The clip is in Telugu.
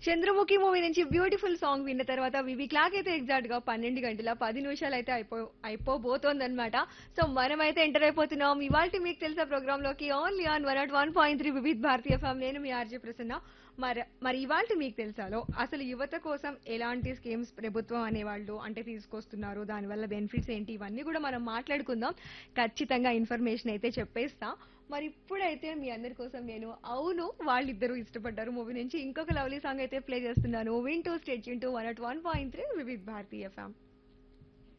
చంద్రముఖి మూవీ నుంచి బ్యూటిఫుల్ సాంగ్ విన్న తర్వాత వివి క్లాక్ అయితే ఎగ్జాక్ట్ గా పన్నెండు గంటల పది నిమిషాలు అయితే అయిపో అయిపోబోతోందన్నమాట సో మనమైతే ఎంటర్ అయిపోతున్నాం ఇవాళ మీకు తెలిసే ప్రోగ్రామ్ లోకి only on one nought one point three Vividh Bharati FM నేను మీ ఆర్జే ప్రసన్న మరి మరి ఇవాళ మీకు తెలుసాలో అసలు యువత కోసం ఎలాంటి స్కీమ్స్ ప్రభుత్వం అనేవాళ్ళు అంటే తీసుకొస్తున్నారు దానివల్ల బెనిఫిట్స్ ఏంటి ఇవన్నీ కూడా మనం మాట్లాడుకుందాం ఖచ్చితంగా ఇన్ఫర్మేషన్ అయితే చెప్పేస్తా మరి ఇప్పుడైతే మీ అందరి కోసం నేను అవును వాళ్ళిద్దరూ ఇష్టపడ్డారు మూవీ నుంచి ఇంకొక లవ్లీ సాంగ్ అయితే ప్లే చేస్తున్నాను వింటూ స్టేట్ యూన్ to one at one point three Vividh Bharati ఫ్యామ్